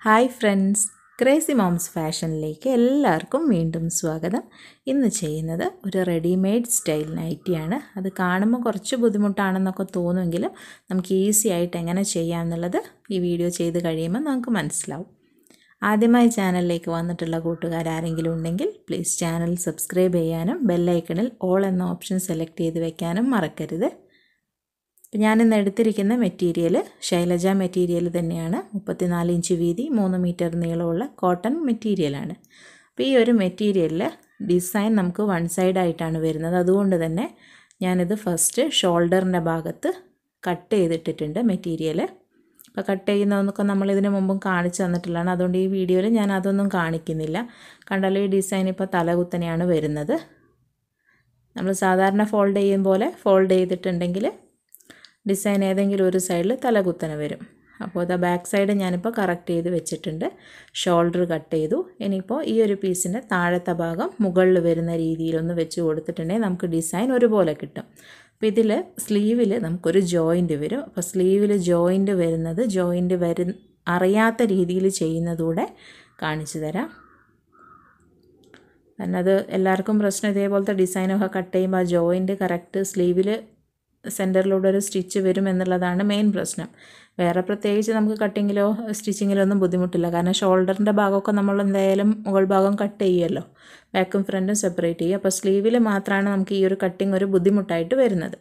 hi friends crazy moms ഫാഷനിലേക്ക് എല്ലാവർക്കും വീണ്ടും സ്വാഗതം ഇന്ന് ചെയ്യുന്നത് ഒരു റെഡിമെയ്ഡ് സ്റ്റൈൽ നൈറ്റിയാണ് അത് കാണുമ്പോൾ കുറച്ച് ബുദ്ധിമുട്ടാണെന്നൊക്കെ തോന്നുമെങ്കിലും നമുക്ക് ഈസി ആയിട്ട് എങ്ങനെ ചെയ്യാമെന്നുള്ളത് ഈ വീഡിയോ ചെയ്ത് കഴിയുമ്പോൾ നമുക്ക് മനസ്സിലാവും ആദ്യമായി ചാനലിലേക്ക് വന്നിട്ടുള്ള കൂട്ടുകാർ ആരെങ്കിലും ഉണ്ടെങ്കിൽ പ്ലീസ് ചാനൽ സബ്സ്ക്രൈബ് ചെയ്യാനും ബെല്ലൈക്കണിൽ ഓൾ എന്ന ഓപ്ഷൻ സെലക്ട് ചെയ്ത് വെക്കാനും മറക്കരുത് ഞാനിന്ന് എടുത്തിരിക്കുന്ന മെറ്റീരിയൽ ശൈലജ മെറ്റീരിയൽ തന്നെയാണ് മുപ്പത്തിനാല് ഇഞ്ച് വീതി മൂന്ന് മീറ്റർ നീളമുള്ള കോട്ടൺ മെറ്റീരിയലാണ് അപ്പോൾ ഈ ഒരു മെറ്റീരിയലിൽ ഡിസൈൻ നമുക്ക് വൺ സൈഡ് ആയിട്ടാണ് വരുന്നത് അതുകൊണ്ട് തന്നെ ഞാനിത് ഫസ്റ്റ് ഷോൾഡറിൻ്റെ ഭാഗത്ത് കട്ട് ചെയ്തിട്ടിട്ടുണ്ട് മെറ്റീരിയൽ അപ്പോൾ കട്ട് ചെയ്യുന്നതൊക്കെ നമ്മൾ ഇതിന് മുമ്പും കാണിച്ചു തന്നിട്ടുള്ളതാണ് അതുകൊണ്ട് ഈ വീഡിയോയിൽ ഞാൻ അതൊന്നും കാണിക്കുന്നില്ല കണ്ടാലോ ഈ ഡിസൈൻ ഇപ്പോൾ തലകുത്തനെയാണ് വരുന്നത് നമ്മൾ സാധാരണ ഫോൾഡ് ചെയ്യും പോലെ ഫോൾഡ് ചെയ്തിട്ടുണ്ടെങ്കിൽ ഡിസൈൻ ഏതെങ്കിലും ഒരു സൈഡിൽ തലകുത്തനെ വരും അപ്പോൾ അത് ബാക്ക് സൈഡ് ഞാനിപ്പോൾ കറക്റ്റ് ചെയ്ത് വെച്ചിട്ടുണ്ട് ഷോൾഡർ കട്ട് ചെയ്തു ഇനിയിപ്പോൾ ഈ ഒരു പീസിൻ്റെ താഴത്തെ ഭാഗം മുകളിൽ വരുന്ന രീതിയിലൊന്ന് വെച്ച് കൊടുത്തിട്ടുണ്ടെങ്കിൽ നമുക്ക് ഡിസൈൻ ഒരുപോലെ കിട്ടും അപ്പോൾ ഇതിൽ സ്ലീവിൽ നമുക്കൊരു ജോയിൻ്റ് വരും അപ്പോൾ സ്ലീവിൽ ജോയിൻ്റ് വരുന്നത് ജോയിൻ്റ് വരു അറിയാത്ത രീതിയിൽ ചെയ്യുന്നതൂടെ കാണിച്ചു തരാം കാരണം അത് എല്ലാവർക്കും പ്രശ്നം ഇതേപോലത്തെ ഡിസൈനൊക്കെ കട്ട് ചെയ്യുമ്പോൾ ആ ജോയിൻ്റ് കറക്റ്റ് സ്ലീവിൽ സെൻറ്ററിലൂടെ ഒരു സ്റ്റിച്ച് വരും എന്നുള്ളതാണ് മെയിൻ പ്രശ്നം വേറെ പ്രത്യേകിച്ച് നമുക്ക് കട്ടിങ്ങിലോ സ്റ്റിച്ചിങ്ങിലോ ഒന്നും ബുദ്ധിമുട്ടില്ല കാരണം ഷോൾഡറിൻ്റെ ഭാഗമൊക്കെ നമ്മൾ എന്തായാലും മുകൾ ഭാഗം കട്ട് ചെയ്യുമല്ലോ ബാക്കും ഫ്രണ്ടും സെപ്പറേറ്റ് ചെയ്യും അപ്പോൾ സ്ലീവിൽ മാത്രമാണ് നമുക്ക് ഈ ഒരു കട്ടിങ് ഒരു ബുദ്ധിമുട്ടായിട്ട് വരുന്നത്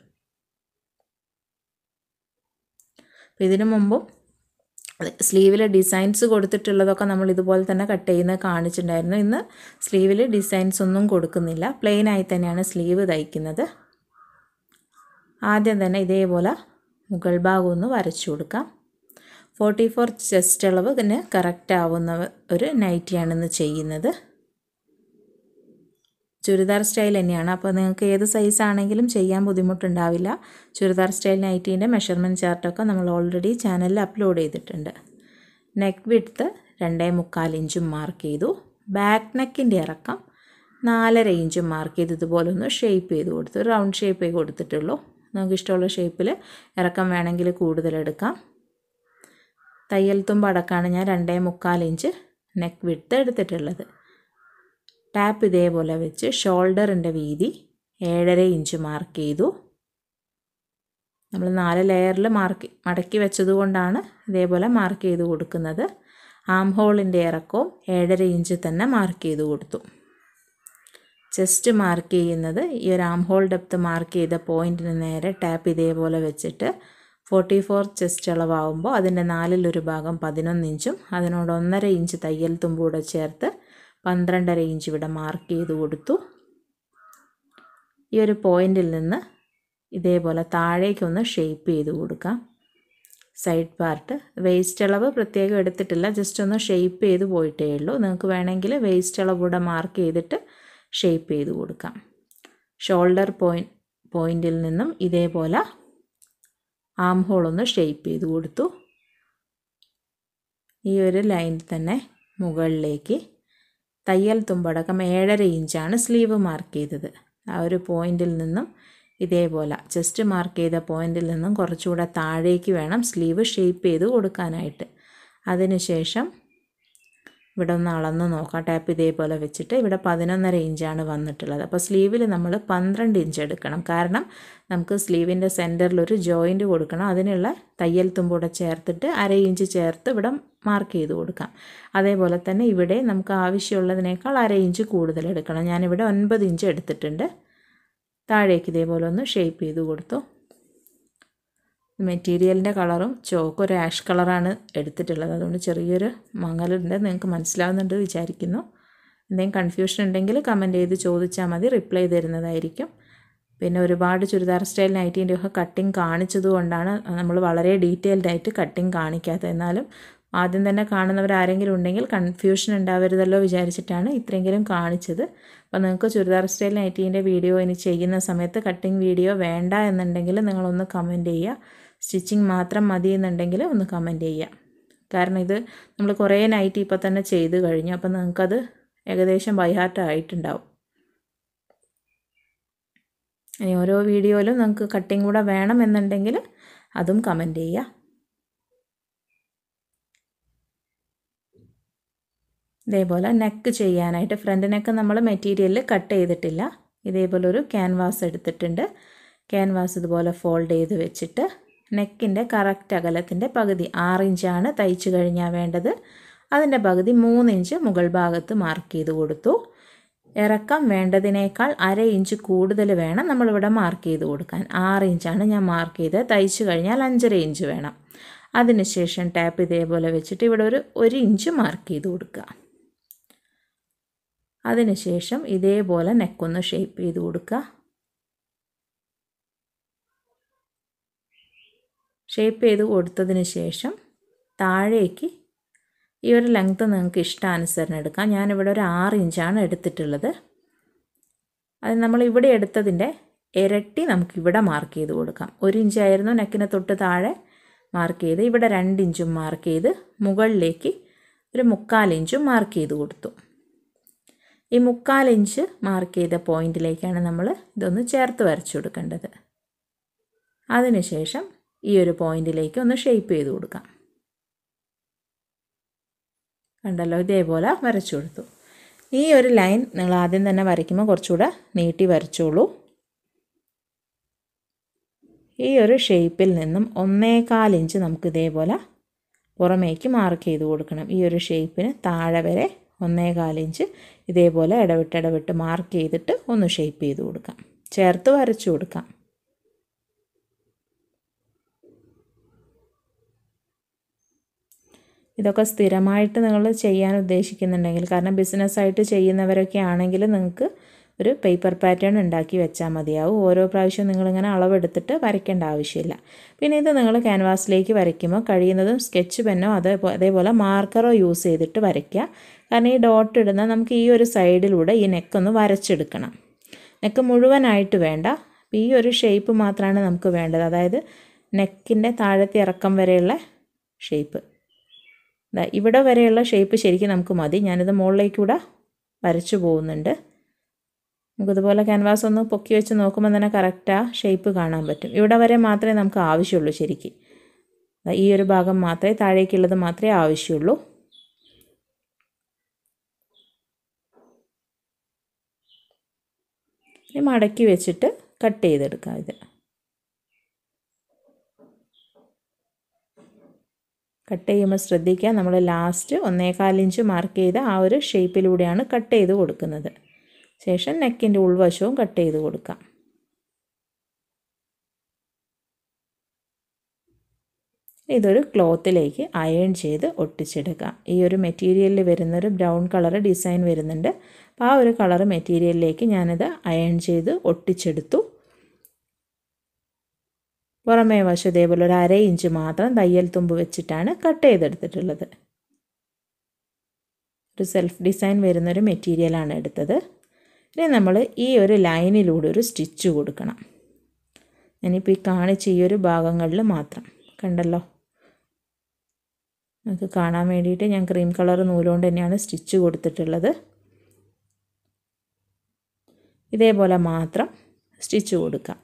അപ്പോൾ ഇതിനു മുമ്പും സ്ലീവിൽ ഡിസൈൻസ് കൊടുത്തിട്ടുള്ളതൊക്കെ നമ്മൾ ഇതുപോലെ തന്നെ കട്ട് ചെയ്യുന്നത് കാണിച്ചിട്ടുണ്ടായിരുന്നു ഇന്ന് സ്ലീവിൽ ഡിസൈൻസ് ഒന്നും കൊടുക്കുന്നില്ല പ്ലെയിൻ ആയി തന്നെയാണ് സ്ലീവ് തയ്ക്കുന്നത് ആദ്യം തന്നെ ഇതേപോലെ മുകൾ ഭാഗം ഒന്ന് വരച്ചു കൊടുക്കാം ഫോർട്ടി ഫോർ ചെസ്റ്റ് അളവ് ഇതിന് കറക്റ്റ് ആവുന്ന ഒരു നൈറ്റിയാണ് ഇന്ന് ചെയ്യുന്നത് ചുരിദാർ സ്റ്റൈൽ തന്നെയാണ് അപ്പോൾ നിങ്ങൾക്ക് ഏത് സൈസ് ആണെങ്കിലും ചെയ്യാൻ ബുദ്ധിമുട്ടുണ്ടാവില്ല ചുരിദാർ സ്റ്റൈൽ നൈറ്റീൻ്റെ മെഷർമെൻറ്റ് ചാർട്ടൊക്കെ നമ്മൾ ഓൾറെഡി ചാനലിൽ അപ്ലോഡ് ചെയ്തിട്ടുണ്ട് നെക്ക് വിഡ്ത്ത് രണ്ടേ മുക്കാൽ ഇഞ്ചും മാർക്ക് ചെയ്തു ബാക്ക് നെക്കിൻ്റെ ഇറക്കം നാലര ഇഞ്ചും മാർക്ക് ചെയ്ത് ഇതുപോലെ ഒന്ന് ഷേപ്പ് ചെയ്ത് കൊടുത്തു റൗണ്ട് ഷേപ്പേ കൊടുത്തിട്ടുള്ളൂ നമുക്ക് ഇഷ്ടമുള്ള ഷേപ്പിൽ ഇറക്കം വേണമെങ്കിൽ കൂടുതലെടുക്കാം തയ്യൽ തുമ്പ് അടക്കമാണ് ഞാൻ രണ്ടേ മുക്കാൽ ഇഞ്ച് നെക്ക് വിഡ്ത്ത് എടുത്തിട്ടുള്ളത് ടാപ്പ് ഇതേപോലെ വെച്ച് ഷോൾഡറിൻ്റെ വീതി ഏഴര ഇഞ്ച് മാർക്ക് ചെയ്തു നമ്മൾ നാല് ലെയറിൽ മാർക്ക് മടക്കി വെച്ചത് കൊണ്ടാണ് ഇതേപോലെ മാർക്ക് ചെയ്ത് കൊടുക്കുന്നത് ആം ഹോളിൻ്റെ ഇറക്കവും ഏഴര ഇഞ്ച് തന്നെ മാർക്ക് ചെയ്ത് കൊടുത്തു ചെസ്റ്റ് മാർക്ക് ചെയ്യുന്നത് ഈ ഒരു ആം ഹോൾ ഡെപ്ത് മാർക്ക് ചെയ്ത പോയിൻറ്റിന് നേരെ ടാപ്പ് ഇതേപോലെ വെച്ചിട്ട് ഫോർട്ടി ഫോർ ചെസ്റ്റ് അളവാകുമ്പോൾ അതിൻ്റെ നാലിലൊരു ഭാഗം പതിനൊന്ന് ഇഞ്ചും അതിനോട് ഒന്നര ഇഞ്ച് തയ്യൽ തുമ്പൂടെ ചേർത്ത് പന്ത്രണ്ടര ഇഞ്ച് ഇവിടെ മാർക്ക് ചെയ്ത് കൊടുത്തു ഈ ഒരു പോയിന്റിൽ നിന്ന് ഇതേപോലെ താഴേക്കൊന്ന് ഷേപ്പ് ചെയ്ത് കൊടുക്കാം സൈഡ് പാർട്ട് വേസ്റ്റ് അളവ് പ്രത്യേകം എടുത്തിട്ടില്ല ജസ്റ്റ് ഒന്ന് ഷേപ്പ് ചെയ്ത് പോയിട്ടേ ഉള്ളൂ നിങ്ങൾക്ക് വേണമെങ്കിൽ വേസ്റ്റ് അളവ് കൂടെ മാർക്ക് ചെയ്തിട്ട് ഷേപ്പ് ചെയ്ത് കൊടുക്കാം ഷോൾഡർ പോയിൻറ്റ് പോയിൻറ്റിൽ നിന്നും ഇതേപോലെ ആം ഹോൾ ഒന്ന് ഷേപ്പ് ചെയ്ത് കൊടുത്തു ഈ ഒരു ലൈനിൽ തന്നെ മുകളിലേക്ക് തയ്യൽ തുമ്പടക്കം ഏഴര ഇഞ്ചാണ് സ്ലീവ് മാർക്ക് ചെയ്തത് ആ ഒരു പോയിന്റിൽ നിന്നും ഇതേപോലെ ചെസ്റ്റ് മാർക്ക് ചെയ്ത പോയിന്റിൽ നിന്നും കുറച്ചുകൂടെ താഴേക്ക് വേണം സ്ലീവ് ഷേപ്പ് ചെയ്ത് കൊടുക്കാനായിട്ട് അതിനുശേഷം ഇവിടെ ഒന്ന് അളന്ന് നോക്കാം ടാപ്പ് ഇതേപോലെ വെച്ചിട്ട് ഇവിടെ പതിനൊന്നര ഇഞ്ചാണ് വന്നിട്ടുള്ളത് അപ്പോൾ സ്ലീവിൽ നമ്മൾ പന്ത്രണ്ട് ഇഞ്ച് എടുക്കണം കാരണം നമുക്ക് സ്ലീവിൻ്റെ സെൻറ്ററിൽ ഒരു ജോയിൻ്റ് കൊടുക്കണം അതിനുള്ള തയ്യൽ തുമ്പൂടെ ചേർത്തിട്ട് അര ഇഞ്ച് ചേർത്ത് ഇവിടെ മാർക്ക് ചെയ്ത് കൊടുക്കാം അതേപോലെ തന്നെ ഇവിടെ നമുക്ക് ആവശ്യമുള്ളതിനേക്കാൾ അര ഇഞ്ച് കൂടുതൽ എടുക്കണം ഞാനിവിടെ ഒൻപത് ഇഞ്ച് എടുത്തിട്ടുണ്ട് താഴേക്ക് ഇതേപോലെ ഒന്ന് ഷേപ്പ് ചെയ്ത് കൊടുത്തു മെറ്റീരിയലിൻ്റെ കളറും ചോക്ക് ഒരു ആഷ് കളറാണ് എടുത്തിട്ടുള്ളത് അതുകൊണ്ട് ചെറിയൊരു മങ്ങലുണ്ട് നിങ്ങൾക്ക് മനസ്സിലാവുന്നുണ്ട് വിചാരിക്കുന്നു എന്തെങ്കിലും കൺഫ്യൂഷൻ ഉണ്ടെങ്കിൽ കമൻറ്റ് ചെയ്ത് ചോദിച്ചാൽ മതി റിപ്ലൈ തരുന്നതായിരിക്കും പിന്നെ ഒരുപാട് ചുരിദാർ സ്റ്റൈൽ നൈറ്റീൻ്റെ ഒക്കെ കട്ടിങ് കാണിച്ചത് കൊണ്ടാണ് നമ്മൾ വളരെ ഡീറ്റെയിൽഡ് ആയിട്ട് കട്ടിങ് കാണിക്കാത്തത് എന്നാലും ആദ്യം തന്നെ കാണുന്നവർ ആരെങ്കിലും ഉണ്ടെങ്കിൽ കൺഫ്യൂഷൻ ഉണ്ടാവരുതല്ലോ വിചാരിച്ചിട്ടാണ് ഇത്രയെങ്കിലും കാണിച്ചത് അപ്പോൾ നിങ്ങൾക്ക് ചുരിദാർ സ്റ്റൈൽ നൈറ്റീൻ്റെ വീഡിയോ ഇനി ചെയ്യുന്ന സമയത്ത് കട്ടിങ് വീഡിയോ വേണ്ട എന്നുണ്ടെങ്കിൽ നിങ്ങളൊന്ന് കമൻറ്റ് ചെയ്യുക സ്റ്റിച്ചിങ് മാത്രം മതി എന്നുണ്ടെങ്കിൽ ഒന്ന് കമൻറ്റ് ചെയ്യുക കാരണം ഇത് നമ്മൾ കുറേ നൈറ്റ് ഇപ്പോൾ തന്നെ ചെയ്ത് കഴിഞ്ഞു അപ്പോൾ നിങ്ങൾക്കത് ഏകദേശം ബൈഹാർട്ട് ആയിട്ടുണ്ടാവും ഇനി ഓരോ വീഡിയോയിലും നിങ്ങൾക്ക് കട്ടിങ് കൂടെ വേണം എന്നുണ്ടെങ്കിൽ അതും കമൻറ്റ് ചെയ്യുക ഇതേപോലെ നെക്ക് ചെയ്യാനായിട്ട് ഫ്രണ്ട് നെക്ക് നമ്മൾ മെറ്റീരിയലിൽ കട്ട് ചെയ്തിട്ടില്ല ഇതേപോലെ ഒരു ക്യാൻവാസ് എടുത്തിട്ടുണ്ട് ക്യാൻവാസ് ഇതുപോലെ ഫോൾഡ് ചെയ്ത് വെച്ചിട്ട് നെക്കിൻ്റെ കറക്റ്റ് അകലത്തിൻ്റെ പകുതി ആറ് ഇഞ്ചാണ് തയ്ച്ചു കഴിഞ്ഞാൽ വേണ്ടത് അതിൻ്റെ പകുതി മൂന്ന് ഇഞ്ച് മുകൾ ഭാഗത്ത് മാർക്ക് ചെയ്ത് കൊടുത്തു ഇറക്കം വേണ്ടതിനേക്കാൾ അര ഇഞ്ച് കൂടുതൽ വേണം നമ്മളിവിടെ മാർക്ക് ചെയ്ത് കൊടുക്കാൻ ആറ് ഇഞ്ചാണ് ഞാൻ മാർക്ക് ചെയ്ത് തയ്ച്ചു കഴിഞ്ഞാൽ അഞ്ചര ഇഞ്ച് വേണം അതിനുശേഷം ടാപ്പ് ഇതേപോലെ വെച്ചിട്ട് ഇവിടെ ഒരു ഒരു ഇഞ്ച് മാർക്ക് ചെയ്ത് കൊടുക്കുക അതിനുശേഷം ഇതേപോലെ നെക്കൊന്ന് ഷേപ്പ് ചെയ്ത് കൊടുക്കുക ഷേപ്പ് ചെയ്ത് കൊടുത്തതിന് ശേഷം താഴേക്ക് ഈ ഒരു ലെങ്ത്ത് നിങ്ങൾക്ക് ഇഷ്ടാനുസരണം എടുക്കാം ഞാനിവിടെ ഒരു ആറ് ഇഞ്ചാണ് എടുത്തിട്ടുള്ളത് അത് നമ്മൾ ഇവിടെ എടുത്തതിൻ്റെ ഇരട്ടി നമുക്ക് ഇവിടെ മാർക്ക് ചെയ്ത് കൊടുക്കാം ഒരു ഇഞ്ചായിരുന്നു നെക്കിന് തൊട്ട് താഴെ മാർക്ക് ചെയ്ത് ഇവിടെ രണ്ട് ഇഞ്ചും മാർക്ക് ചെയ്ത് മുകളിലേക്ക് ഒരു മുക്കാൽ ഇഞ്ചും മാർക്ക് ചെയ്ത് കൊടുത്തു ഈ മുക്കാൽ ഇഞ്ച് മാർക്ക് ചെയ്ത പോയിന്റിലേക്കാണ് നമ്മൾ ഇതൊന്ന് ചേർത്ത് വരച്ചു കൊടുക്കേണ്ടത് അതിനുശേഷം ഈ ഒരു പോയിന്റിലേക്ക് ഒന്ന് ഷേപ്പ് ചെയ്ത് കൊടുക്കാം കണ്ടല്ലോ ഇതേപോലെ വരച്ചു കൊടുത്തു ഈ ഒരു ലൈൻ നിങ്ങൾ ആദ്യം തന്നെ വരയ്ക്കുമ്പോൾ കുറച്ചുകൂടെ നീട്ടി വരച്ചോളൂ ഈ ഒരു ഷേപ്പിൽ നിന്നും ഒന്നേകാൽ ഇഞ്ച് നമുക്ക് ഇതേപോലെ പുറമേക്ക് മാർക്ക് ചെയ്ത് കൊടുക്കണം ഈ ഒരു ഷേപ്പിന് താഴെ വരെ ഒന്നേകാൽ ഇഞ്ച് ഇതേപോലെ ഇടവിട്ട് ഇടവിട്ട് മാർക്ക് ചെയ്തിട്ട് ഒന്ന് ഷേപ്പ് ചെയ്ത് കൊടുക്കാം ചേർത്ത് വരച്ചു കൊടുക്കാം ഇതൊക്കെ സ്ഥിരമായിട്ട് നിങ്ങൾ ചെയ്യാൻ ഉദ്ദേശിക്കുന്നുണ്ടെങ്കിൽ കാരണം ബിസിനസ്സായിട്ട് ചെയ്യുന്നവരൊക്കെ ആണെങ്കിൽ നിങ്ങൾക്ക് ഒരു പേപ്പർ പാറ്റേൺ ഉണ്ടാക്കി വെച്ചാൽ മതിയാവും ഓരോ പ്രാവശ്യവും നിങ്ങളിങ്ങനെ അളവെടുത്തിട്ട് വരയ്ക്കേണ്ട ആവശ്യമില്ല പിന്നെ ഇത് നിങ്ങൾ ക്യാൻവാസിലേക്ക് വരയ്ക്കുമ്പോൾ കഴിയുന്നതും സ്കെച്ച് പെന്നോ അതേ അതേപോലെ മാർക്കറോ യൂസ് ചെയ്തിട്ട് വരയ്ക്കുക കാരണം ഈ ഡോട്ട് ഇടുന്ന നമുക്ക് ഈ ഒരു സൈഡിലൂടെ ഈ നെക്കൊന്ന് വരച്ചെടുക്കണം നെക്ക് മുഴുവനായിട്ട് വേണ്ട ഈ ഒരു ഷേപ്പ് മാത്രമാണ് നമുക്ക് വേണ്ടത് അതായത് നെക്കിൻ്റെ താഴത്തെ ഇറക്കം വരെയുള്ള ഷേപ്പ് ഇവിടെ വരെയുള്ള ഷേപ്പ് ശരിക്കും നമുക്ക് മതി ഞാനിത് മുകളിലേക്കൂടെ വരച്ചു പോകുന്നുണ്ട് നമുക്കിതുപോലെ ക്യാൻവാസ് ഒന്ന് പൊക്കി വെച്ച് നോക്കുമ്പോൾ തന്നെ കറക്റ്റ് ആ ഷേപ്പ് കാണാൻ പറ്റും ഇവിടെ വരെ മാത്രമേ നമുക്ക് ആവശ്യമുള്ളൂ ശരിക്കും ഈ ഒരു ഭാഗം മാത്രമേ താഴേക്കുള്ളത് മാത്രമേ ആവശ്യമുള്ളൂ ഇനി മടക്കി വെച്ചിട്ട് കട്ട് ചെയ്തെടുക്കാം ഇത് കട്ട് ചെയ്യുമ്പോൾ ശ്രദ്ധിക്കുക നമ്മൾ ലാസ്റ്റ് ഒന്നേകാൽ ഇഞ്ച് മാർക്ക് ചെയ്ത ആ ഒരു ഷേപ്പിലൂടെയാണ് കട്ട് ചെയ്ത് കൊടുക്കുന്നത് ശേഷം നെക്കിൻ്റെ ഉൾവശവും കട്ട് ചെയ്ത് കൊടുക്കാം ഇതൊരു ക്ലോത്തിലേക്ക് അയൺ ചെയ്ത് ഒട്ടിച്ചെടുക്കാം ഈ ഒരു മെറ്റീരിയലിൽ വരുന്നൊരു ബ്രൗൺ കളർ ഡിസൈൻ വരുന്നുണ്ട് അപ്പോൾ ആ ഒരു കളർ മെറ്റീരിയലിലേക്ക് ഞാനിത് അയൺ ചെയ്ത് ഒട്ടിച്ചെടുത്തു പുറമേ വശം ഇതേപോലെ ഒരു അര ഇഞ്ച് മാത്രം തയ്യൽ തുമ്പ് വെച്ചിട്ടാണ് കട്ട് ചെയ്തെടുത്തിട്ടുള്ളത് ഒരു സെൽഫ് ഡിസൈൻ വരുന്നൊരു മെറ്റീരിയലാണ് എടുത്തത് ഇനി നമ്മൾ ഈ ഒരു ലൈനിലൂടെ ഒരു സ്റ്റിച്ച് കൊടുക്കണം ഞാനിപ്പോൾ ഈ കാണിച്ച ഈ ഒരു ഭാഗങ്ങളിൽ മാത്രം കണ്ടല്ലോ നമുക്ക് കാണാൻ വേണ്ടിയിട്ട് ഞാൻ ക്രീം കളർ നൂലുകൊണ്ട് തന്നെയാണ് സ്റ്റിച്ച് കൊടുത്തിട്ടുള്ളത് ഇതേപോലെ മാത്രം സ്റ്റിച്ച് കൊടുക്കാം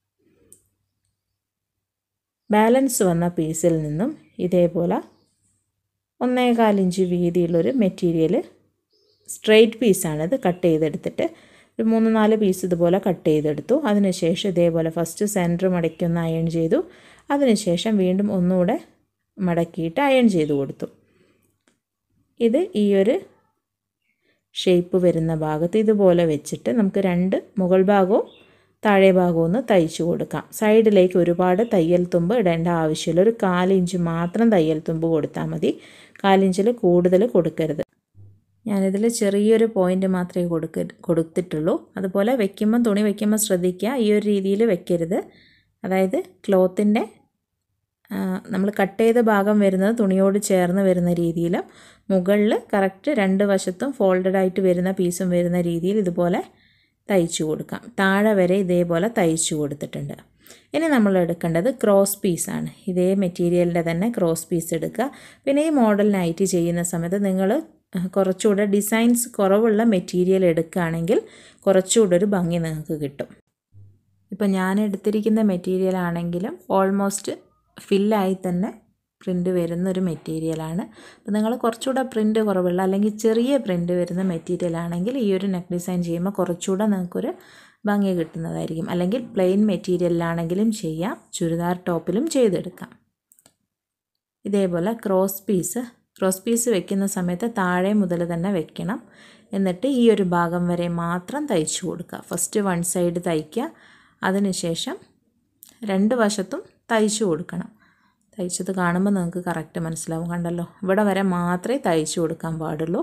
ബാലൻസ് വന്ന പീസിൽ നിന്നും ഇതേപോലെ ഒന്നേകാൽ ഇഞ്ച് വീതിയുള്ളൊരു മെറ്റീരിയൽ സ്ട്രെയിറ്റ് പീസാണിത് കട്ട് ചെയ്തെടുത്തിട്ട് ഒരു മൂന്ന് നാല് പീസ് ഇതുപോലെ കട്ട് ചെയ്തെടുത്തു അതിനുശേഷം ഇതേപോലെ ഫസ്റ്റ് സെൻറ്റർ മടക്കി ഒന്ന് അയൺ ചെയ്തു അതിനുശേഷം വീണ്ടും ഒന്നുകൂടെ മടക്കിയിട്ട് അയൺ ചെയ്ത് കൊടുത്തു ഇത് ഈ ഒരു ഷേപ്പ് വരുന്ന ഭാഗത്ത് ഇതുപോലെ വെച്ചിട്ട് നമുക്ക് രണ്ട് മുകൾ ഭാഗവും താഴെ ഭാഗവും ഒന്ന് തയ്ച്ചു കൊടുക്കാം സൈഡിലേക്ക് ഒരുപാട് തയ്യൽ തുമ്പ് ഇടേണ്ട ആവശ്യമില്ല ഒരു കാലിഞ്ച് മാത്രം തയ്യൽ തുമ്പ് കൊടുത്താൽ മതി കാലിഞ്ചിൽ കൂടുതൽ കൊടുക്കരുത് ഞാനിതിൽ ചെറിയൊരു പോയിൻ്റ് മാത്രമേ കൊടുക്ക കൊടുത്തിട്ടുള്ളൂ അതുപോലെ വെക്കുമ്പം തുണി വെക്കുമ്പോൾ ശ്രദ്ധിക്കുക ഈ ഒരു രീതിയിൽ വെക്കരുത് അതായത് ക്ലോത്തിൻ്റെ നമ്മൾ കട്ട് ചെയ്ത ഭാഗം വരുന്നത് തുണിയോട് ചേർന്ന് വരുന്ന രീതിയിൽ മുകളിൽ കറക്റ്റ് രണ്ട് വശത്തും ഫോൾഡഡ് ആയിട്ട് വരുന്ന പീസും വരുന്ന രീതിയിൽ ഇതുപോലെ തയ്ച്ചു കൊടുക്കാം താഴെ വരെ ഇതേപോലെ തയ്ച്ചു കൊടുത്തിട്ടുണ്ട് ഇനി നമ്മൾ എടുക്കേണ്ടത് ക്രോസ് പീസാണ് ഇതേ മെറ്റീരിയലിൻ്റെ തന്നെ ക്രോസ് പീസ് എടുക്കുക പിന്നെ ഈ മോഡൽ നൈറ്റ് ചെയ്യുന്ന സമയത്ത് നിങ്ങൾ കുറച്ചുകൂടെ ഡിസൈൻസ് കുറവുള്ള മെറ്റീരിയൽ എടുക്കുകയാണെങ്കിൽ കുറച്ചുകൂടെ ഒരു ഭംഗി നിങ്ങൾക്ക് കിട്ടും ഇപ്പോൾ ഞാൻ എടുത്തിരിക്കുന്ന മെറ്റീരിയൽ ആണെങ്കിലും ഓൾമോസ്റ്റ് ഫില്ലായി തന്നെ പ്രിൻ്റ് വരുന്ന ഒരു മെറ്റീരിയലാണ് അപ്പോൾ നിങ്ങൾ കുറച്ചുകൂടെ പ്രിൻ്റ് കുറവുള്ള അല്ലെങ്കിൽ ചെറിയ പ്രിൻ്റ് വരുന്ന മെറ്റീരിയൽ ആണെങ്കിൽ ഈ ഒരു നെക്ക് ഡിസൈൻ ചെയ്യുമ്പോൾ കുറച്ചുകൂടെ നിങ്ങൾക്കൊരു ഭംഗി കിട്ടുന്നതായിരിക്കും അല്ലെങ്കിൽ പ്ലെയിൻ മെറ്റീരിയലിലാണെങ്കിലും ചെയ്യാം ചുരിദാർ ടോപ്പിലും ചെയ്തെടുക്കാം ഇതേപോലെ ക്രോസ് പീസ് ക്രോസ് പീസ് വെക്കുന്ന സമയത്ത് താഴെ മുതൽ തന്നെ വെക്കണം എന്നിട്ട് ഈ ഒരു ഭാഗം വരെ മാത്രം തയ്ച്ചു കൊടുക്കുക ഫസ്റ്റ് വൺ സൈഡ് തയ്ക്കുക അതിനുശേഷം രണ്ട് വശത്തും തയ്ച്ചു കൊടുക്കണം തയ്ച്ചത് കാണുമ്പോൾ നിങ്ങൾക്ക് കറക്റ്റ് മനസ്സിലാവും കണ്ടല്ലോ ഇവിടെ വരെ മാത്രമേ തയ്ച്ചു കൊടുക്കാൻ പാടുള്ളൂ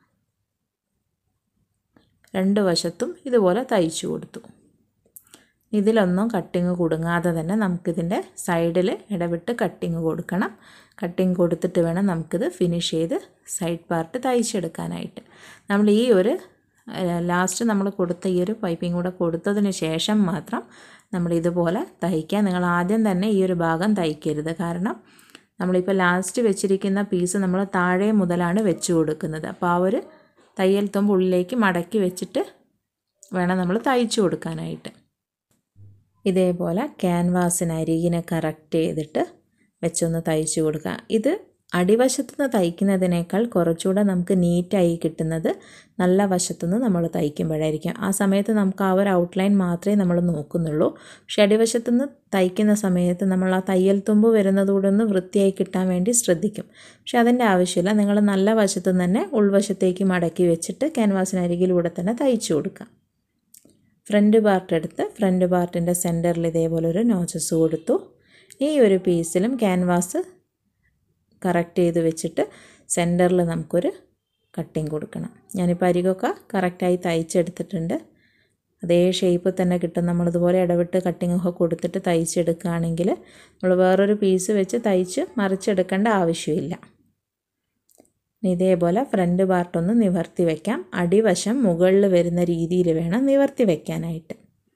രണ്ട് വശത്തും ഇതുപോലെ തയ്ച്ചു കൊടുത്തു ഇതിലൊന്നും കട്ടിങ് കുടുങ്ങാതെ തന്നെ നമുക്കിതിൻ്റെ സൈഡിൽ ഇടവിട്ട് കട്ടിങ് കൊടുക്കണം കട്ടിങ് കൊടുത്തിട്ട് വേണം നമുക്കിത് ഫിനിഷ് ചെയ്ത് സൈഡ് പാർട്ട് തയ്ച്ചെടുക്കാനായിട്ട് നമ്മൾ ഈ ഒരു ലാസ്റ്റ് നമ്മൾ കൊടുത്ത ഈ ഒരു പൈപ്പിംഗ് കൂടെ കൊടുത്തതിന് ശേഷം മാത്രം നമ്മൾ ഇതുപോലെ തയ്ക്കുക നിങ്ങൾ ആദ്യം തന്നെ ഈ ഒരു ഭാഗം തയ്ക്കരുത് കാരണം നമ്മളിപ്പോൾ ലാസ്റ്റ് വെച്ചിരിക്കുന്ന പീസ് നമ്മൾ താഴെ മുതലാണ് വെച്ച് കൊടുക്കുന്നത് അപ്പോൾ ആ ഒരു തയ്യൽ തുമ്പ് ഉള്ളിലേക്ക് മടക്കി വെച്ചിട്ട് വേണം നമ്മൾ തയ്ച്ചു കൊടുക്കാനായിട്ട് ഇതേപോലെ ക്യാൻവാസിന് അരികിനെ കറക്റ്റ് ചെയ്തിട്ട് വെച്ചൊന്ന് തയ്ച്ചു കൊടുക്കുക ഇത് അടിവശത്തുനിന്ന് തയ്ക്കുന്നതിനേക്കാൾ കുറച്ചുകൂടെ നമുക്ക് നീറ്റായി കിട്ടുന്നത് നല്ല വശത്തുനിന്ന് നമ്മൾ തയ്ക്കുമ്പോഴായിരിക്കും ആ സമയത്ത് നമുക്ക് ആ ഒരു ഔട്ട്ലൈൻ മാത്രമേ നമ്മൾ നോക്കുന്നുള്ളൂ പക്ഷെ അടിവശത്തുനിന്ന് തയ്ക്കുന്ന സമയത്ത് നമ്മൾ ആ തയ്യൽ തുമ്പ് വരുന്നതുകൂടെ ഒന്ന് വൃത്തിയായി കിട്ടാൻ വേണ്ടി ശ്രദ്ധിക്കും പക്ഷെ അതിൻ്റെ ആവശ്യമില്ല നിങ്ങൾ നല്ല വശത്തു നിന്ന് തന്നെ ഉൾവശത്തേക്ക് മടക്കി വെച്ചിട്ട് ക്യാൻവാസിനരികിലൂടെ തന്നെ തയ്ച്ചു കൊടുക്കാം ഫ്രണ്ട് പാർട്ട് എടുത്ത് ഫ്രണ്ട് പാർട്ടിൻ്റെ സെൻറ്ററിൽ ഇതേപോലെ ഒരു നോച്ചസ് കൊടുത്തു ഈ ഒരു പീസിലും ക്യാൻവാസ് കറക്റ്റ് ചെയ്ത് വെച്ചിട്ട് സെൻറ്ററിൽ നമുക്കൊരു കട്ടിങ് കൊടുക്കണം ഞാനിപ്പോൾ അരികൊക്കെ കറക്റ്റായി തയ്ച്ചെടുത്തിട്ടുണ്ട് അതേ ഷേപ്പ് തന്നെ കിട്ടും നമ്മളിതുപോലെ ഇടവിട്ട് കട്ടിങ്ങൊക്കെ കൊടുത്തിട്ട് തയ്ച്ചെടുക്കുകയാണെങ്കിൽ നമ്മൾ വേറൊരു പീസ് വെച്ച് തയ്ച്ച് മറിച്ചെടുക്കേണ്ട ആവശ്യമില്ല ഇതേപോലെ ഫ്രണ്ട് പാർട്ടൊന്ന് നിവർത്തി വയ്ക്കാം അടിവശം മുകളിൽ വരുന്ന രീതിയിൽ വേണം നിവർത്തി വയ്ക്കാനായിട്ട്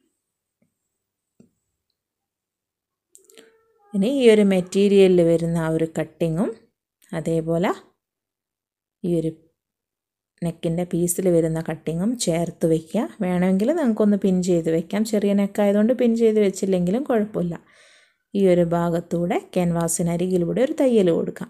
ഇനി ഈ ഒരു മെറ്റീരിയലിൽ വരുന്ന ആ ഒരു കട്ടിങ്ങും അതേപോലെ ഈ ഒരു നെക്കിൻ്റെ പീസിൽ വരുന്ന കട്ടിങ്ങും ചേർത്ത് വയ്ക്കുക വേണമെങ്കിൽ നമുക്കൊന്ന് പിൻ ചെയ്ത് വെക്കാം ചെറിയ നെക്കായതുകൊണ്ട് പിൻ ചെയ്ത് വെച്ചില്ലെങ്കിലും കുഴപ്പമില്ല ഈ ഒരു ഭാഗത്തൂടെ ക്യാൻവാസിനരികിലൂടെ ഒരു തയ്യൽ കൊടുക്കാം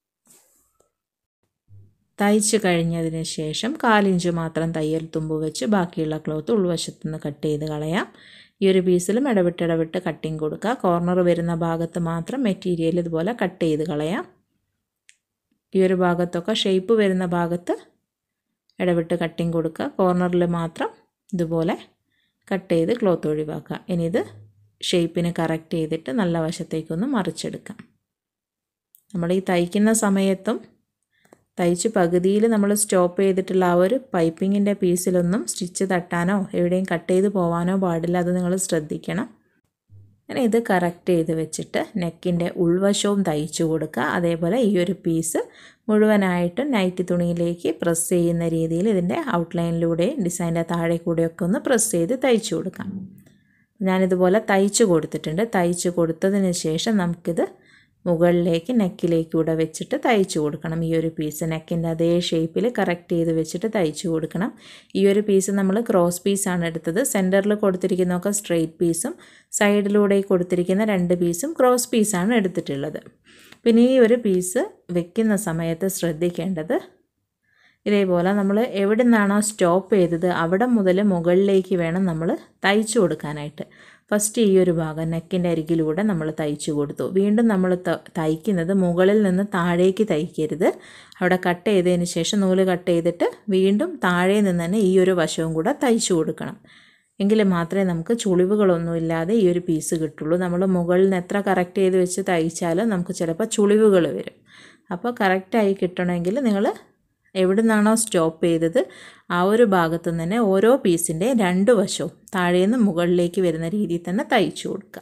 തയ്ച്ച് കഴിഞ്ഞതിന് ശേഷം കാലിഞ്ച് മാത്രം തയ്യൽ തുമ്പ് വെച്ച് ബാക്കിയുള്ള ക്ലോത്ത് ഉൾവശത്തു നിന്ന് കട്ട് ചെയ്ത് കളയാം ഈ ഒരു പീസിലും ഇടവിട്ട് ഇടവിട്ട് കട്ടിങ് കൊടുക്കുക കോർണർ വരുന്ന ഭാഗത്ത് മാത്രം മെറ്റീരിയൽ ഇതുപോലെ കട്ട് ചെയ്ത് കളയാം ഈ ഒരു ഭാഗത്തൊക്കെ ഷേപ്പ് വരുന്ന ഭാഗത്ത് ഇടവിട്ട് കട്ടിങ് കൊടുക്കുക കോർണറിൽ മാത്രം ഇതുപോലെ കട്ട് ചെയ്ത് ക്ലോത്ത് ഒഴിവാക്കുക ഇനി ഇത് ഷേപ്പിന് കറക്റ്റ് ചെയ്തിട്ട് നല്ല വശത്തേക്കൊന്ന് മറിച്ചെടുക്കാം നമ്മൾ ഈ തയ്ക്കുന്ന സമയത്തും തയ്ച്ച് പകുതിയിൽ നമ്മൾ സ്റ്റോപ്പ് ചെയ്തിട്ടുള്ള ആ ഒരു പൈപ്പിങ്ങിൻ്റെ പീസിലൊന്നും സ്റ്റിച്ച് തട്ടാനോ എവിടെയും കട്ട് ചെയ്ത് പോകാനോ പാടില്ല അത് നിങ്ങൾ ശ്രദ്ധിക്കണം അങ്ങനെ ഇത് കറക്റ്റ് ചെയ്ത് വെച്ചിട്ട് നെക്കിൻ്റെ ഉൾവശവും തയ്ച്ചു കൊടുക്കുക അതേപോലെ ഈ ഒരു പീസ് മുഴുവനായിട്ടും നൈറ്റ് തുണിയിലേക്ക് പ്രസ് ചെയ്യുന്ന രീതിയിൽ ഇതിൻ്റെ ഔട്ട്ലൈനിലൂടെ ഡിസൈൻ്റെ താഴെ കൂടെയൊക്കെ ഒന്ന് പ്രസ് ചെയ്ത് തയ്ച്ചു കൊടുക്കാം ഞാനിതുപോലെ തയ്ച്ചു കൊടുത്തിട്ടുണ്ട് തയ്ച്ചു കൊടുത്തതിന് ശേഷം നമുക്കിത് മുകളിലേക്ക് നെക്കിലേക്കൂടെ വെച്ചിട്ട് തയ്ച്ചു കൊടുക്കണം ഈ ഒരു പീസ് നെക്കിൻ്റെ അതേ ഷേപ്പിൽ കറക്റ്റ് ചെയ്ത് വെച്ചിട്ട് തയ്ച്ചു കൊടുക്കണം ഈ ഒരു പീസ് നമ്മൾ ക്രോസ് പീസാണ് എടുത്തത് സെൻറ്ററിൽ കൊടുത്തിരിക്കുന്നതൊക്കെ സ്ട്രെയിറ്റ് പീസും സൈഡിലൂടെ കൊടുത്തിരിക്കുന്ന രണ്ട് പീസും ക്രോസ് പീസാണ് എടുത്തിട്ടുള്ളത് പിന്നെ ഈ ഒരു പീസ് വെക്കുന്ന സമയത്ത് ശ്രദ്ധിക്കേണ്ടത് ഇതേപോലെ നമ്മൾ എവിടെ നിന്നാണോ സ്റ്റോപ്പ് ചെയ്തത് അവിടെ മുതൽ മുകളിലേക്ക് വേണം നമ്മൾ തയ്ച്ചു കൊടുക്കാനായിട്ട് ഫസ്റ്റ് ഈ ഒരു ഭാഗം നെക്കിൻ്റെ അരികിലൂടെ നമ്മൾ തയ്ച്ചു കൊടുത്തു വീണ്ടും നമ്മൾ തയ്ക്കുന്നത് മുകളിൽ നിന്ന് താഴേക്ക് തയ്ക്കരുത് അവിടെ കട്ട് ചെയ്തതിന് ശേഷം നൂല് കട്ട് ചെയ്തിട്ട് വീണ്ടും താഴെ നിന്ന് തന്നെ ഈ ഒരു വശവും കൂടെ തയ്ച്ചു കൊടുക്കണം എങ്കിൽ മാത്രമേ നമുക്ക് ചുളിവുകളൊന്നുമില്ലാതെ ഈ ഒരു പീസ് കിട്ടുള്ളൂ നമ്മൾ മുകളിൽ നിന്ന് എത്ര കറക്റ്റ് ചെയ്ത് വെച്ച് തയ്ച്ചാലും നമുക്ക് ചിലപ്പോൾ ചുളിവുകൾ വരും അപ്പോൾ കറക്റ്റായി കിട്ടണമെങ്കിൽ നിങ്ങൾ എവിടെ നിന്നാണോ സ്റ്റോപ്പ് ചെയ്തത് ആ ഒരു ഭാഗത്തു നിന്ന് തന്നെ ഓരോ പീസിൻ്റെ രണ്ട് വശവും താഴേന്ന് മുകളിലേക്ക് വരുന്ന രീതിയിൽ തന്നെ തയ്ച്ചു കൊടുക്കുക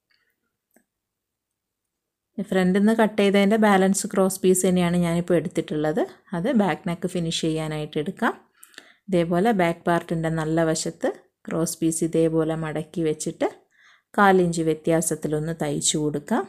ഫ്രണ്ടിൽ നിന്ന് കട്ട് ചെയ്തതിൻ്റെ ബാലൻസ് ക്രോസ് പീസ് തന്നെയാണ് ഞാനിപ്പോൾ എടുത്തിട്ടുള്ളത് അത് ബാക്ക് നെക്ക് ഫിനിഷ് ചെയ്യാനായിട്ട് എടുക്കാം ഇതേപോലെ ബാക്ക് പാർട്ടിൻ്റെ നല്ല വശത്ത് ക്രോസ് പീസ് ഇതേപോലെ മടക്കി വെച്ചിട്ട് കാലിഞ്ച് വ്യത്യാസത്തിലൊന്ന് തയ്ച്ചു കൊടുക്കാം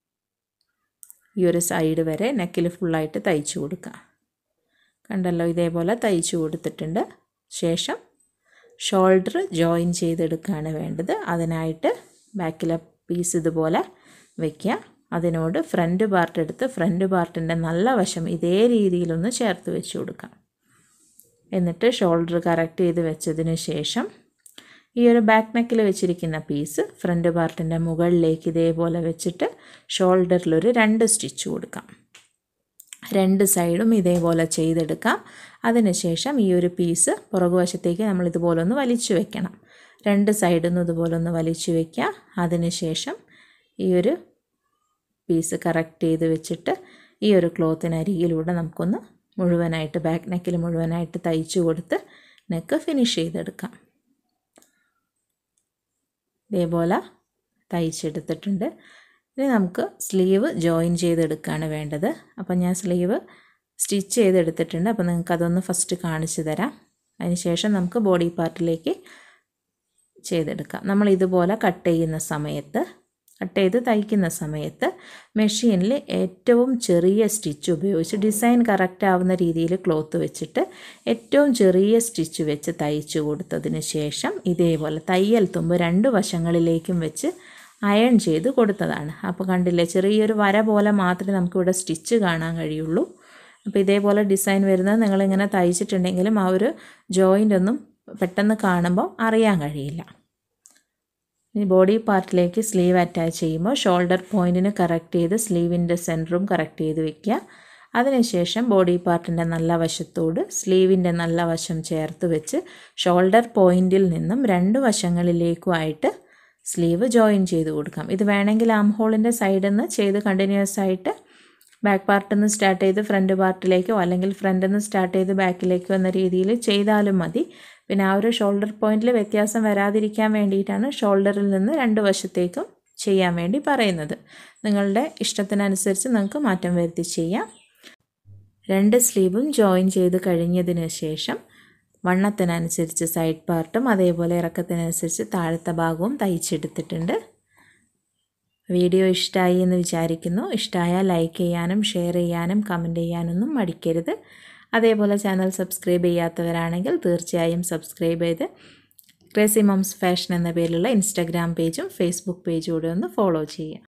ഈ ഒരു സൈഡ് വരെ നെക്കിൽ ഫുള്ളായിട്ട് തയ്ച്ചു കൊടുക്കാം കണ്ടല്ലോ ഇതേപോലെ തയ്ച്ചു കൊടുത്തിട്ടുണ്ട് ശേഷം ഷോൾഡർ ജോയിൻ ചെയ്തെടുക്കുകയാണ് വേണ്ടത് അതിനായിട്ട് ബാക്കിലെ പീസ് ഇതുപോലെ വയ്ക്കുക അതിനോട് ഫ്രണ്ട് പാർട്ട് എടുത്ത് ഫ്രണ്ട് പാർട്ടിൻ്റെ നല്ല വശം ഇതേ രീതിയിലൊന്ന് ചേർത്ത് വെച്ച് കൊടുക്കാം എന്നിട്ട് ഷോൾഡർ കറക്റ്റ് ചെയ്ത് വെച്ചതിന് ശേഷം ഈ ഒരു ബാക്ക് നെക്കിൽ വെച്ചിരിക്കുന്ന പീസ് ഫ്രണ്ട് പാർട്ടിൻ്റെ മുകളിലേക്ക് ഇതേപോലെ വെച്ചിട്ട് ഷോൾഡറിലൊരു രണ്ട് സ്റ്റിച്ച് കൊടുക്കാം രണ്ട് സൈഡും ഇതേപോലെ ചെയ്തെടുക്കാം അതിനുശേഷം ഈ ഒരു പീസ് പുറകുവശത്തേക്ക് നമ്മൾ ഇതുപോലെ ഒന്ന് വലിച്ചു വെക്കണം രണ്ട് സൈഡിൽ നിന്ന് ഇതുപോലെ ഒന്ന് വലിച്ചു വെക്കുക അതിനുശേഷം ഈ ഒരു പീസ് കറക്റ്റ് ചെയ്ത് വെച്ചിട്ട് ഈ ഒരു ക്ലോത്തിനരികിലൂടെ നമുക്കൊന്ന് മുഴുവനായിട്ട് ബാക്ക് നെക്കിൽ മുഴുവനായിട്ട് തയ്ച്ചു കൊടുത്ത് നെക്ക് ഫിനിഷ് ചെയ്തെടുക്കാം ഇതേപോലെ തയ്ച്ചെടുത്തിട്ടുണ്ട് ഇനി നമുക്ക് സ്ലീവ് ജോയിൻ ചെയ്തെടുക്കുകയാണ് വേണ്ടത് അപ്പം ഞാൻ സ്ലീവ് സ്റ്റിച്ച് ചെയ്തെടുത്തിട്ടുണ്ട് അപ്പോൾ നിങ്ങൾക്ക് അതൊന്ന് ഫസ്റ്റ് കാണിച്ചു തരാം അതിനുശേഷം നമുക്ക് ബോഡി പാർട്ടിലേക്ക് ചെയ്തെടുക്കാം നമ്മൾ ഇതുപോലെ കട്ട് ചെയ്യുന്ന സമയത്ത് കട്ട് ചെയ്ത് തയ്ക്കുന്ന സമയത്ത് മെഷീനിൽ ഏറ്റവും ചെറിയ സ്റ്റിച്ച് ഉപയോഗിച്ച് ഡിസൈൻ കറക്റ്റ് ആവുന്ന രീതിയിൽ ക്ലോത്ത് വെച്ചിട്ട് ഏറ്റവും ചെറിയ സ്റ്റിച്ച് വെച്ച് തയ്ച്ചു കൊടുത്തതിന് ശേഷം ഇതേപോലെ തയ്യൽ തുമ്പ് രണ്ട് വശങ്ങളിലേക്കും വെച്ച് അയൺ ചെയ്ത് കൊടുത്തതാണ് അപ്പോൾ കണ്ടില്ലേ ചെറിയൊരു വര പോലെ മാത്രമേ നമുക്കിവിടെ സ്റ്റിച്ച് കാണാൻ കഴിയുള്ളൂ അപ്പോൾ ഇതേപോലെ ഡിസൈൻ വരുന്നത് നിങ്ങളിങ്ങനെ തയ്ച്ചിട്ടുണ്ടെങ്കിലും ആ ഒരു ജോയിൻ്റ് ഒന്നും പെട്ടെന്ന് കാണുമ്പോൾ അറിയാൻ കഴിയില്ല ഇനി ബോഡി പാർട്ടിലേക്ക് സ്ലീവ് അറ്റാച്ച് ചെയ്യുമ്പോൾ ഷോൾഡർ പോയിൻറ്റിന് കറക്റ്റ് ചെയ്ത് സ്ലീവിൻ്റെ സെൻറ്ററും കറക്റ്റ് ചെയ്ത് വെക്കുക അതിനുശേഷം ബോഡി പാർട്ടിൻ്റെ നല്ല വശത്തോട് സ്ലീവിൻ്റെ നല്ല വശം ചേർത്ത് വെച്ച് ഷോൾഡർ പോയിൻറ്റിൽ നിന്നും രണ്ട് വശങ്ങളിലേക്കുമായിട്ട് സ്ലീവ് ജോയിൻ ചെയ്ത് കൊടുക്കാം ഇത് വേണമെങ്കിൽ ആം ഹോളിൻ്റെ സൈഡിൽ നിന്ന് ചെയ്ത് കണ്ടിന്യൂസ് ആയിട്ട് ബാക്ക് പാർട്ടിൽ നിന്ന് സ്റ്റാർട്ട് ചെയ്ത് ഫ്രണ്ട് പാർട്ടിലേക്കോ അല്ലെങ്കിൽ ഫ്രണ്ടിൽ നിന്ന് സ്റ്റാർട്ട് ചെയ്ത് ബാക്കിലേക്കോ എന്ന രീതിയിൽ ചെയ്താലും മതി പിന്നെ ആ ഒരു ഷോൾഡർ പോയിന്റിൽ വ്യത്യാസം വരാതിരിക്കാൻ വേണ്ടിയിട്ടാണ് ഷോൾഡറിൽ നിന്ന് രണ്ട് വശത്തേക്കും ചെയ്യാൻ വേണ്ടി പറയുന്നത് നിങ്ങളുടെ ഇഷ്ടത്തിനനുസരിച്ച് നിങ്ങൾക്ക് മാറ്റം വരുത്തി ചെയ്യാം രണ്ട് സ്ലീവും ജോയിൻ ചെയ്ത് കഴിഞ്ഞതിന് ശേഷം വണ്ണത്തിനനുസരിച്ച് സൈഡ് പാർട്ടും അതേപോലെ ഇറക്കത്തിനനുസരിച്ച് താഴത്തെ ഭാഗവും തയ്ച്ചെടുത്തിട്ടുണ്ട് വീഡിയോ ഇഷ്ടമായി എന്ന് വിചാരിക്കുന്നു ഇഷ്ടമായാൽ ലൈക്ക് ചെയ്യാനും ഷെയർ ചെയ്യാനും കമൻറ്റ് ചെയ്യാനൊന്നും മടിക്കരുത് അതേപോലെ ചാനൽ സബ്സ്ക്രൈബ് ചെയ്യാത്തവരാണെങ്കിൽ തീർച്ചയായും സബ്സ്ക്രൈബ് ചെയ്ത് ക്രേസി മംസ് ഫാഷൻ എന്ന പേരിലുള്ള ഇൻസ്റ്റാഗ്രാം പേജും ഫേസ്ബുക്ക് പേജും കൂടെ ഒന്ന് ഫോളോ ചെയ്യുക